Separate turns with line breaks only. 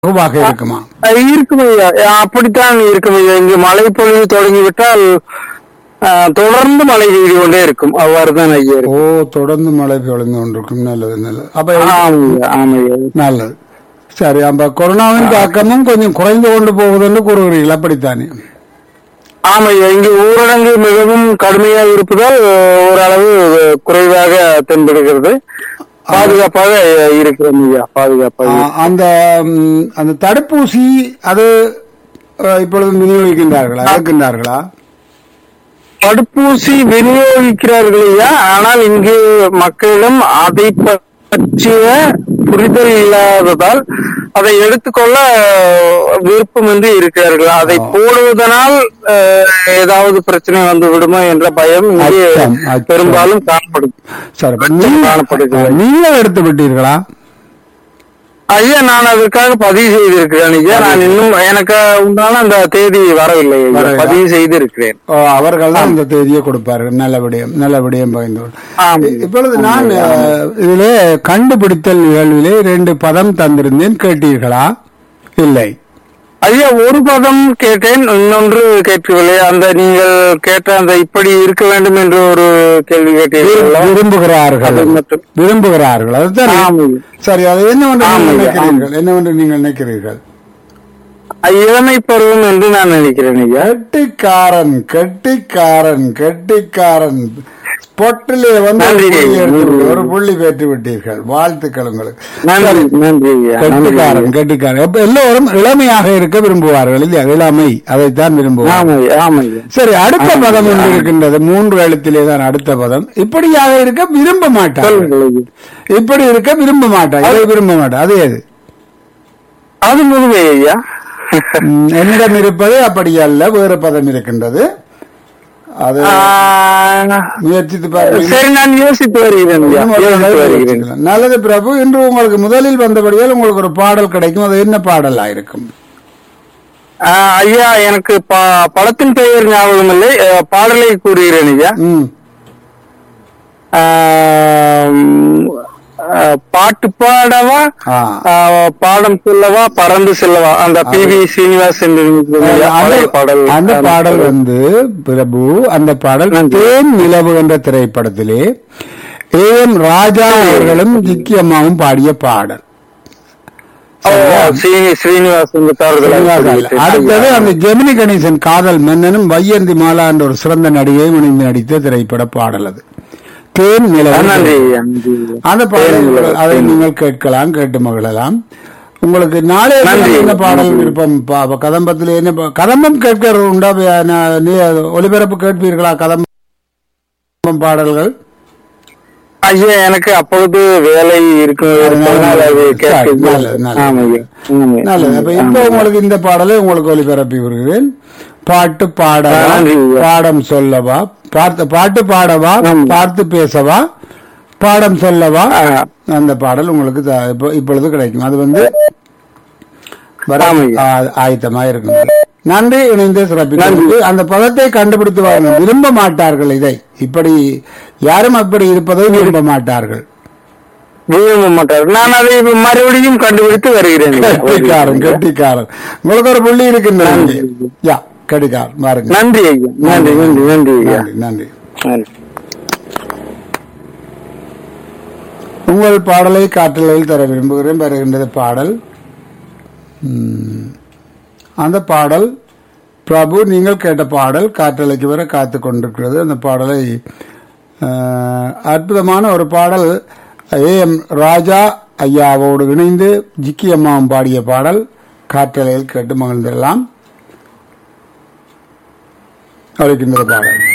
லகுவாக இருக்குமா
அஹ் இருக்கும் ஐயா அஹ் அப்படித்தான் இருக்கும் ஐயா இங்கு மழை பொழிவு தொடங்கிவிட்டால் அஹ், தொடர்ந்து மழை பெய்து கொண்டே இருக்கும் அவ்வாறு தான் ஐயா
ஓ
இருக்கும்
தொடர்ந்து மழை பொழிந்து கொண்டிருக்கும் நல்லது நல்லது அப்ப
ஆமாய்யா ஆமையா
நல்லது சரி அப்ப கொரோனாவின் தாக்கமும் கொஞ்சம் குறைந்து கொண்டு போகுது என்று கூறுகிறீர்கள் அப்படித்தானே
ஆமையா இங்கு ஊரடங்கு மிகவும் கடுமையாக இருப்பதால் அஹ், ஓரளவு அஹ், குறைவாக தென்படுகிறது பாதுகாப்பாக அஹ், இருக்கிறோம் ஐயா பாதுகாப்பாக
ஆ, அந்த ம், அந்த தடுப்பூசி அது அ, இப்பொழுது விநியோகிக்கின்றார்களா இருக்கின்றார்களா
தடுப்பூசி விநியோகிக்கிறார்கள் ஐயா ஆனால் இங்கு மக்களிடம் அதை பற்றிய புரிதல் இல்லாததால் அதை எடுத்துக்கொள்ள அஹ், விருப்பமின்றி இருக்கிறார்கள் அதை போடுவதனால் அஹ், ஏதாவது பிரச்சனை வந்து விடுமோ என்ற பயம் இங்கே
அச்சம், அச்சம்.
பெரும்பாலும் காணப்படுது
சரி அப்ப நீங்க-
காணப்படுகிறது.
நீங்கள் எடுத்து விட்டீர்களா
ஐயா நான் அதற்காக பதிவு செய்திருக்கிறேன் ஐயா நான் இன்னும் எனக்கு உண்டான அந்த தேதி வரவில்லை ஐயா.
வரவில்லை.
பதிவு செய்திருக்கிறேன்
ஓ, அவர்கள் தான் இந்த தேதியை கொடுப்பார்கள் நல்ல விடயம் நல்ல விடயம் பகிர்ந்து கொள்.
ஆம்.
இப்பொழுது நான் அ, இதிலே கண்டுபிடித்தல் நிகழ்விலே ரெண்டு பதம் தந்திருந்தேன் கேட்டீர்களா இல்லை
ஐயா ஒரு பதம் கேட்டேன் இன்னொன்று கேட்கவில்லை அந்த நீங்கள் கேட்ட அந்த இப்படி இருக்க வேண்டும் என்று ஒரு கேள்வி கேட்டீர்களா
விரும்புகிறார்கள்
அது மட்டும்.
விரும்புகிறார்கள் அதுதான்
ஆமாம்.
சரி அது என்னவென்று நீங்கள்
ஆமாம்,
நினைக்கிறீர்கள் என்னவென்று நீங்கள் நினைக்கிறீர்கள்
இளமை பருவம் என்று நான் நினைக்கிறேன் ஐயா
கெட்டிக்காரன் கெட்டிக்காரன் கெட்டிக்காரன் பொட்டிலே வந்து ஒரு
நன்றி.
புள்ளி எடுத்து- ஒரு புள்ளி பெற்று விட்டீர்கள் வாழ்த்துக்கள் உங்களுக்கு
நன்றி நன்றி ஐயா நன்றி
கெட்டிக்காரன்
ஐயா.
கெட்டிக்காரன் எப்ப எல்லோரும் இளமையாக இருக்க விரும்புவார்கள் இல்லையா இளமை அதைத்தான் விரும்புவார்கள்
ஆமா ஐயா ஆமா ஐயா
சரி அடுத்த பதம் ஒன்று இருக்கின்றது மூன்று எழுத்திலே தான் அடுத்த பதம் இப்படியாக இருக்க விரும்ப மாட்டார்கள்
சொல்லுங்கள் ஐயா.
இப்படி இருக்க விரும்ப மாட்டார் இதை விரும்ப மாட்டார் அது எது
அது முதுமை ஐயா
ம், என்னிடம் இருப்பது அப்படி அல்ல வேறு பதம் இருக்கின்றது அது
ஆ,
முயற்சித்து பாருங்க
சரி நான் யோசித்து வருகிறேன் ஐயா
இன்னும் ஒரு
யோசித்து
தடவை
வருகிறேன்
யோசிக்கலாம். நல்லது பிரபு இன்று உங்களுக்கு முதலில் வந்தபடியால் உங்களுக்கு ஒரு பாடல் கிடைக்கும் அது என்ன பாடலா இருக்கும்
ஆ, ஐயா எனக்கு ப- படத்தின் பெயர் ஞாபகம் இல்லை அஹ், பாடலை கூறுகிறேன் ஐயா
ம்
ஆம், அஹ், பாட்டு பாடவா
ஆ.
ஆஹ், பாடம் சொல்லவா பறந்து செல்லவா அந்த பி வி சீனிவாஸ் என்று இருக்கிற
அந்த
பழைய பாடல்
அந்த பாடல் வந்து பிரபு அந்த பாடல்
நன்றி.
தேன் நிலவு என்ற திரைப்படத்திலே ஏ எம் ராஜா அவர்களும் ஜிக்கி அம்மாவும் பாடிய பாடல்
ஓ, ஸ்ரீ- ஸ்ரீனிவாசன் அவர்கள்
அடுத்தது அந்த ஜெமினி கணேசன் காதல் மன்னனும் வையந்தி மாலா என்ற ஒரு சிறந்த நடிகையும் இணைந்து நடித்த திரைப்பட பாடல் அது தேன் நிலவு
நன்றி ஐயா, நன்றி ஐயா.
அந்த பாடல்
தேன் நிலவு.
அதை நீங்கள் கேட்கலாம் கேட்டு மகிழலாம் உங்களுக்கு நாளே
நன்றி.
என்ன பாடல் விருப்பம் பா- பா- கதம்பத்தில் என்ன பா- கதம்பம் கேட்கிறது உண்டா ப- நா- நீ ஒலிபரப்பு கேட்பீர்களா கதம்பம் பாடல்கள்
ஐயா எனக்கு அப்பொழுது வேலை இருக்கும் இருப்பதனால் அது கேட்க
சரி, நல்லது, நல்லது.
ஆமா ஐயா. ஆமா ஐயா.
நல்லது அப்ப இப்ப உங்களுக்கு இந்த பாடலை உங்களுக்கு ஒலிபரப்பி வருகிறேன் பாட்டு பாடவா
நன்றி ஐயா.
பாடம் சொல்லவா பார்த்து பாட்டு பாடவா
ஆமா.
பார்த்து பேசவா பாடம் சொல்லவா
ஆ.
அந்த பாடல் உங்களுக்கு த- இப்ப- இப்பொழுது கிடைக்கும் அது வந்து வர-
ஆமா ஐயா.
ஆ- ஆயத்தமா இருக்கும் நன்றி இணைந்து சிறப்பிக்கிறது அந்த பதத்தை கண்டுபிடித்து வாங்க விரும்ப மாட்டார்கள் இதை இப்படி யாரும் அப்படி இருப்பதை விரும்ப மாட்டார்கள்
விரும்ப மாட்டார் நான் அதை இப்ப மறுபடியும் கண்டுபிடித்து வருகிறேன் ஐயா.
கெட்டிக்காரன் கெட்டிக்காரன் உங்களுக்கு ஒரு புள்ளி இருக்கின்றது
நன்றி.
யா கெட்டிக்காரன் பாருங்க
நன்றி ஐயா நன்றி நன்றி நன்றி ஐயா
நன்றி நன்றி
நன்றி
உங்கள் பாடலை காற்றலையில் தர விரும்புகிறேன் வருகின்றது பாடல் ம், அந்த பாடல் பிரபு நீங்கள் கேட்ட பாடல் காற்றலைக்கு வர காத்து கொண்டிருக்கிறது அந்த பாடலை அஹ், அற்புதமான ஒரு பாடல் ஏ எம் ராஜா ஐயாவோடு இணைந்து ஜிக்கி அம்மாவும் பாடிய பாடல் காற்றலையில் கேட்டு மகிழ்ந்திடலாம் அழைக்கின்ற பாடல்